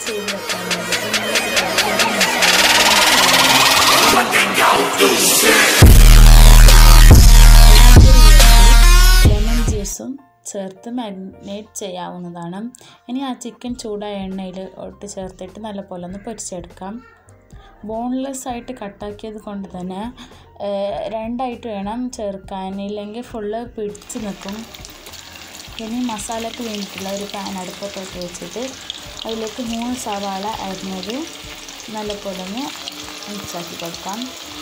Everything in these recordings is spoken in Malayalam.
ചെയ്ത് വെക്കാൻ വേണ്ടിയിട്ട് നല്ല ലെമൺ ജ്യൂസും ചേർത്ത് മാരിനേറ്റ് ചെയ്യാവുന്നതാണ് ഇനി ആ ചിക്കൻ ചൂടായ എണ്ണയിൽ ഒട്ട് ചേർത്തിട്ട് നല്ലപോലെ ഒന്ന് പൊരിച്ചെടുക്കാം ബോൺലെസ് ആയിട്ട് കട്ടാക്കിയത് കൊണ്ട് തന്നെ ഏഹ്, രണ്ടായിട്ട് വേണം ചേർക്കാൻ ഇല്ലെങ്കിൽ ഫുള്ള് പിടിച്ച് നിൽക്കും ഇനി മസാലയ്ക്ക് വേണ്ടിയിട്ടുള്ള ഒരു പാൻ അടുപ്പത്തോട്ട് വെച്ചിട്ട് അതിലേക്ക് മൂന്ന് സവാള അരിഞ്ഞത് നല്ലപോലെ ഒന്ന് മിക്സാക്കി കൊടുക്കാം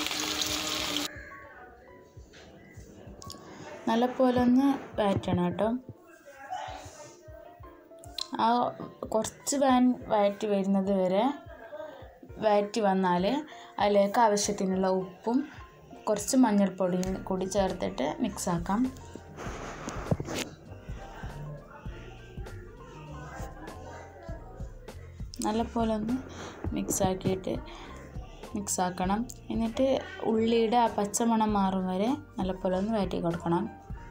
നല്ലപോലെ ഒന്ന് വഴറ്റണം കേട്ടോ ആ കുറച്ച് പാൻ വഴറ്റി വരുന്നത് വരെ വഴറ്റി വന്നാൽ അതിലേക്ക് ആവശ്യത്തിനുള്ള ഉപ്പും കുറച്ച് മഞ്ഞൾപ്പൊടിയും കൂടി ചേർത്തിട്ട് മിക്സ് ആക്കാം നല്ലപോലെ ഒന്ന് മിക്സ് ആക്കിയിട്ട് മിക്സ് ആക്കണം എന്നിട്ട് ഉള്ളിയുടെ ആ പച്ചമണം മാറും വരെ നല്ലപോലെ ഒന്ന് വഴറ്റി കൊടുക്കണം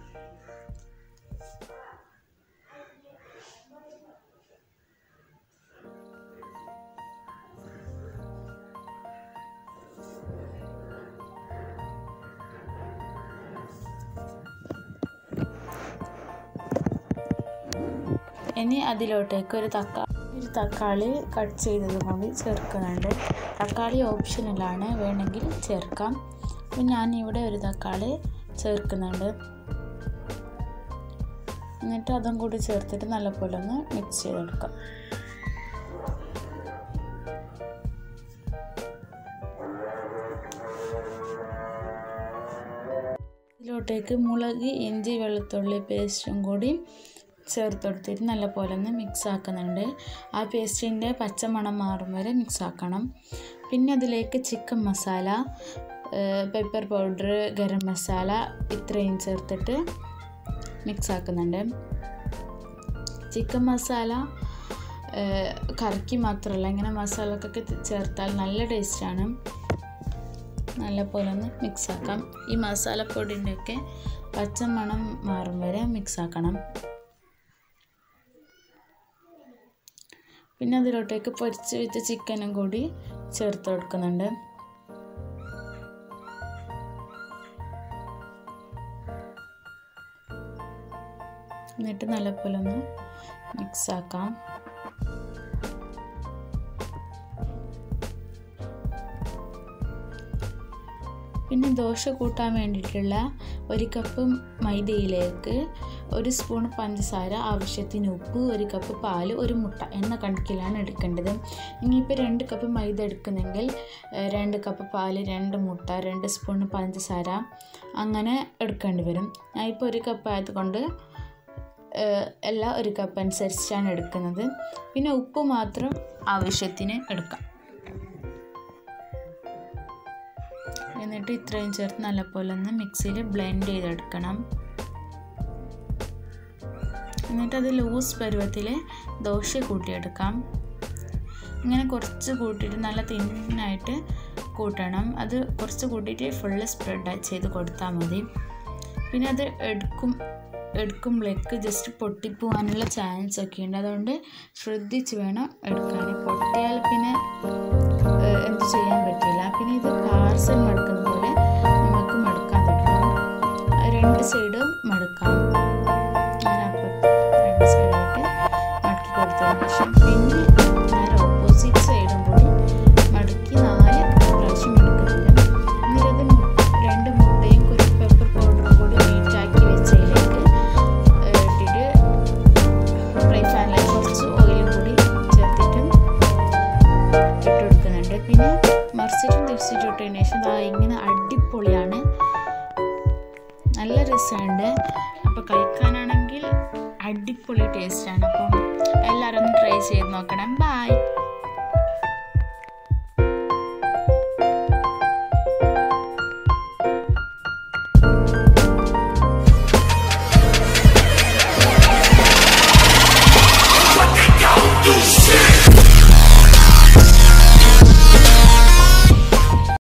ഇനി അതിലോട്ടേക്ക് ഒരു തക്കാളി ഒരു തക്കാളി കട്ട് ചെയ്തത് കൂടി ചേർക്കുന്നുണ്ട് തക്കാളി ഓപ്ഷണലാണ് വേണമെങ്കിൽ ചേർക്കാം അപ്പം ഞാൻ ഇവിടെ ഒരു തക്കാളി ചേർക്കുന്നുണ്ട് എന്നിട്ട് അതും കൂടി ചേർത്തിട്ട് നല്ലപോലെ ഒന്ന് മിക്സ് ചെയ്തെടുക്കാം ഇതിലോട്ടേക്ക് മുളക് ഇഞ്ചി വെളുത്തുള്ളി പേസ്റ്റും കൂടി ചേർത്തെടുത്തിട്ട് നല്ലപോലെ ഒന്ന് മിക്സ് ആക്കുന്നുണ്ട് ആ പേസ്റ്റിൻ്റെ പച്ചമണം മാറും വരെ മിക്സ് ആക്കണം പിന്നെ അതിലേക്ക് chicken masala pepper powder garam masala ഇത്രയും ചേർത്തിട്ട് മിക്സ് ആക്കുന്നുണ്ട് ചിക്കൻ മസാല കറിക്ക് മാത്രമല്ല ഇങ്ങനെ മസാലക്കൊക്കെ ചേർത്താൽ നല്ല ടേസ്റ്റാണ് നല്ലപോലെ ഒന്ന് മിക്സ് ആക്കാം ഈ മസാലപ്പൊടിൻ്റെയൊക്കെ പച്ചമണം മാറും വരെ മിക്സ് ആക്കണം പിന്നെ അതിലോട്ടേക്ക് പൊരിച്ച് വെച്ച ചിക്കനും കൂടി ചേർത്ത് കൊടുക്കുന്നുണ്ട് എന്നിട്ട് നല്ലപോലെ ഒന്ന് മിക്സ് ആക്കാം പിന്നെ ദോശ കൂട്ടാൻ വേണ്ടിയിട്ടുള്ള ഒരു കപ്പ് മൈദയിലേക്ക് ഒരു സ്പൂൺ പഞ്ചസാര ആവശ്യത്തിന് ഉപ്പ് ഒരു കപ്പ് പാല് ഒരു മുട്ട എന്ന കണക്കിലാണ് എടുക്കേണ്ടത് ഇനിയിപ്പോൾ രണ്ട് കപ്പ് മൈദ എടുക്കുന്നെങ്കിൽ ഏഹ്, രണ്ട് കപ്പ് പാല് രണ്ട് മുട്ട രണ്ട് സ്പൂൺ പഞ്ചസാര അങ്ങനെ എടുക്കേണ്ടി വരും ഞാൻ ഇപ്പോൾ ഒരു കപ്പ് ആയതുകൊണ്ട് ഏഹ്, എല്ലാം ഒരു കപ്പ് അനുസരിച്ചാണ് എടുക്കുന്നത് പിന്നെ ഉപ്പ് മാത്രം ആവശ്യത്തിന് എടുക്കാം എന്നിട്ട് ഇത്രയും ചേർത്ത് നല്ലപോലെ ഒന്ന് മിക്സിയിൽ ബ്ലെൻഡ് ചെയ്തെടുക്കണം എന്നിട്ട് അത് ലൂസ് പരുവത്തിൽ ദോശ കൂട്ടിയെടുക്കാം ഇങ്ങനെ കുറച്ച് കൂട്ടിയിട്ട് നല്ല തിന്നായിട്ട് കൂട്ടണം അത് കുറച്ച് കൂട്ടിയിട്ട് ഫുള്ള് സ്പ്രെഡ് ചെയ്ത് കൊടുത്താൽ മതി പിന്നെ അത് എടുക്കും എടുക്കുമ്പോഴേക്ക് ജസ്റ്റ് പൊട്ടിപ്പോകാനുള്ള ചാൻസ് ഒക്കെ ഉണ്ട് അതുകൊണ്ട് ശ്രദ്ധിച്ച് വേണം എടുക്കാൻ പൊട്ടിയാൽ പിന്നെ ഏഹ്, എന്ത് ചെയ്യാൻ പറ്റില്ല പിന്നെ ഇത് പാർസൽ മടക്കുന്ന പോലെ നമുക്ക് മടക്കാൻ പറ്റും രണ്ട് സൈഡും മടക്കാം ഞാൻ അപ്പോൾ രണ്ട് സൈഡായിട്ട് മടക്കി കൊടുത്തതിന് ശേഷം പിന്നെ നേരെ ഓപ്പോസിറ്റ് സൈഡും കൂടി മടക്കി നാല് പ്രാവശ്യം എടുക്കുന്നുണ്ട് എന്നിട്ട് മു- രണ്ട് മുട്ടയും ഒരു പെപ്പർ പൗഡറും കൂടി ബീറ്റാക്കി വെച്ചതിലേക്ക് ഏഹ്, ഇട്ടിട്ട് ഫ്രൈ പാനിലേക്ക് കുറച്ച് ഓയിലും കൂടി ചേർത്തിട്ട് ഇട്ട് കൊടുക്കുന്നുണ്ട് പിന്നെ മറിച്ചിട്ടും തിരിച്ചിട്ടും ഇട്ടതിന് ശേഷം ദാ ഇങ്ങനെ അടിപൊളിയാണ് നല്ല രസമുണ്ട് അപ്പോൾ കഴിക്കാനാണെങ്കിൽ അടിപൊളി ടേസ്റ്റാണ് അപ്പം എല്ലാവരും ഒന്ന് ട്രൈ ചെയ്ത് നോക്കണം ബായ്